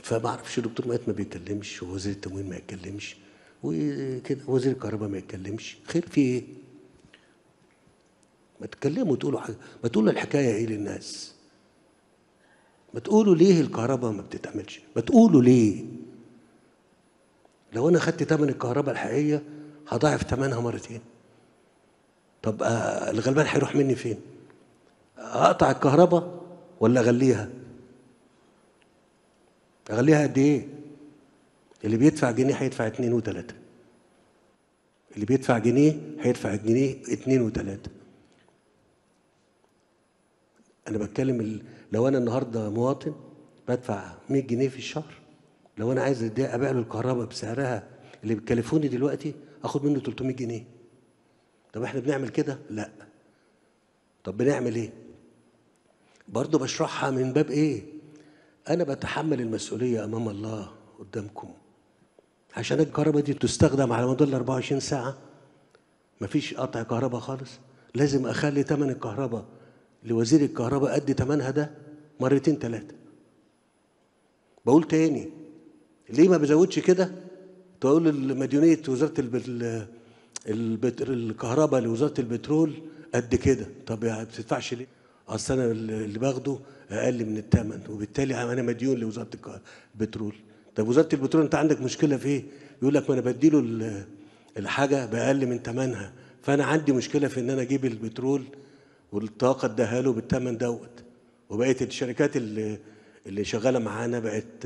فما اعرفش الدكتور مات ما بيتكلمش ووزير التموين ما يتكلمش وكده وزير الكهرباء ما يتكلمش خير في ايه؟ ما تتكلموا تقولوا حاجه ما تقولوا الحكايه ايه للناس ما تقولوا ليه الكهرباء ما بتتعملش ما تقولوا ليه لو انا خدت ثمن الكهرباء الحقيقيه هضاعف ثمنها مرتين طب آه الغلبان هيروح مني فين اقطع الكهرباء ولا اغليها اغليها قد ايه اللي بيدفع جنيه هيدفع اتنين وتلاته اللي بيدفع جنيه هيدفع جنيه اتنين وتلاته انا بتكلم ال... لو انا النهارده مواطن بدفع 100 جنيه في الشهر لو انا عايز ابيع له الكهرباء بسعرها اللي بتكلفوني دلوقتي اخد منه 300 جنيه طب احنا بنعمل كده لا طب بنعمل ايه برضه بشرحها من باب ايه انا بتحمل المسؤوليه امام الله قدامكم عشان الكهرباء دي تستخدم على مدار ال 24 ساعه مفيش قطع كهرباء خالص لازم اخلي ثمن الكهرباء لوزير الكهرباء قد ثمنها ده مرتين ثلاثه بقول تاني ليه ما بزودش كده تقول مديونيه وزاره الب... البت... الكهرباء لوزاره البترول قد كده طب ما بتدفعش ليه اصل انا اللي باخده اقل من الثمن وبالتالي انا مديون لوزاره البترول طب وزاره البترول انت عندك مشكله في ايه يقول لك ما انا بديله الحاجه باقل من ثمنها فانا عندي مشكله في ان انا اجيب البترول والطاقه اديها له بالثمن دوت وبقيت الشركات اللي اللي شغاله معانا بقت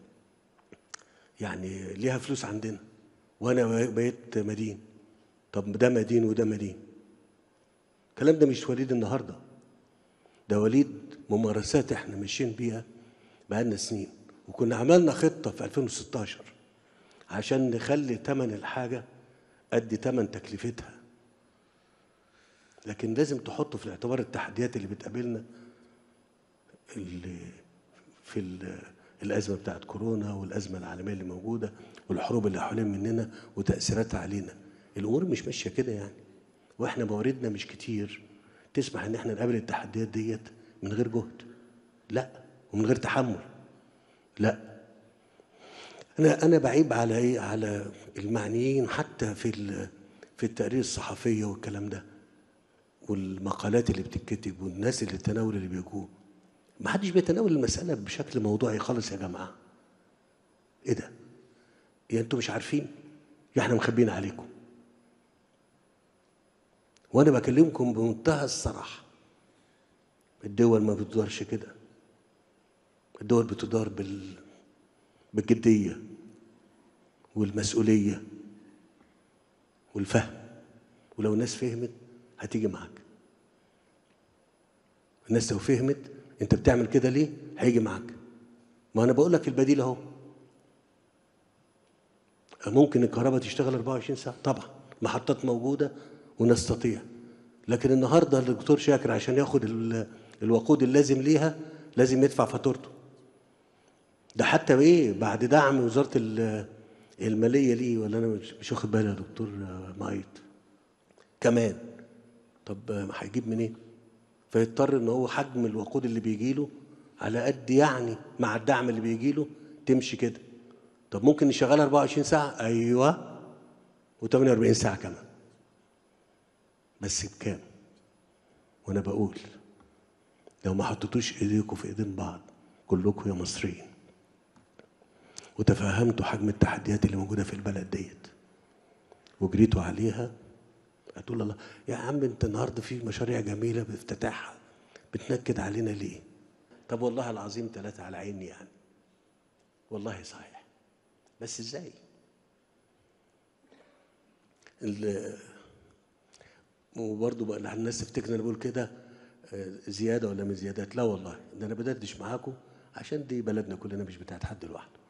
يعني ليها فلوس عندنا وانا بقيت مدين طب ده مدين وده مدين الكلام ده مش وليد النهارده ده وليد ممارسات احنا ماشيين بيها بقالنا سنين وكنا عملنا خطه في 2016 عشان نخلي ثمن الحاجه قد ثمن تكلفتها لكن لازم تحطوا في الاعتبار التحديات اللي بتقابلنا اللي في الازمه بتاعت كورونا والازمه العالميه اللي موجوده والحروب اللي حوالين مننا وتاثيراتها علينا الامور مش ماشيه كده يعني واحنا مواردنا مش كتير تسمح ان احنا نقابل التحديات ديت من غير جهد لا ومن غير تحمل لا انا انا بعيب على ايه على المعنيين حتى في في التقارير الصحفيه والكلام ده والمقالات اللي بتتكتب والناس اللي التناول اللي بيجوه ما حدش بيتناول المسألة بشكل موضوعي خالص يا جماعة ايه ده يا انتوا مش عارفين يا احنا مخبيين عليكم وانا بكلمكم بمنتهى الصراحة الدول ما بتدارش كده الدول بتدار بال بالجدية والمسؤولية والفهم ولو الناس فهمت هتيجي معاك الناس لو فهمت انت بتعمل كده ليه هيجي معاك ما انا بقول لك البديل اهو ممكن الكهرباء تشتغل 24 ساعه طبعا محطات موجوده ونستطيع لكن النهارده الدكتور شاكر عشان ياخد الوقود اللازم ليها لازم يدفع فاتورته ده حتى ايه بعد دعم وزاره الماليه ليه ولا انا مش واخد بالي يا دكتور معيط كمان طب هيجيب منين فيضطر ان هو حجم الوقود اللي بيجي له على قد يعني مع الدعم اللي بيجي له تمشي كده طب ممكن نشغلها 24 ساعه ايوه و48 ساعه كمان بس بكام وانا بقول لو ما حطيتوش ايديكم في ايدين بعض كلكم يا مصريين وتفهمتوا حجم التحديات اللي موجوده في البلد ديت وجريتوا عليها هتقول الله يا عم انت النهارده في مشاريع جميله بافتتاحها بتنكد علينا ليه؟ طب والله العظيم ثلاثه على عيني يعني والله صحيح بس ازاي؟ وبرضه بقى الناس تفتكر انا بقول كده زياده ولا مش زيادات لا والله ده انا بدردش معاكم عشان دي بلدنا كلنا مش بتاعت حد لوحده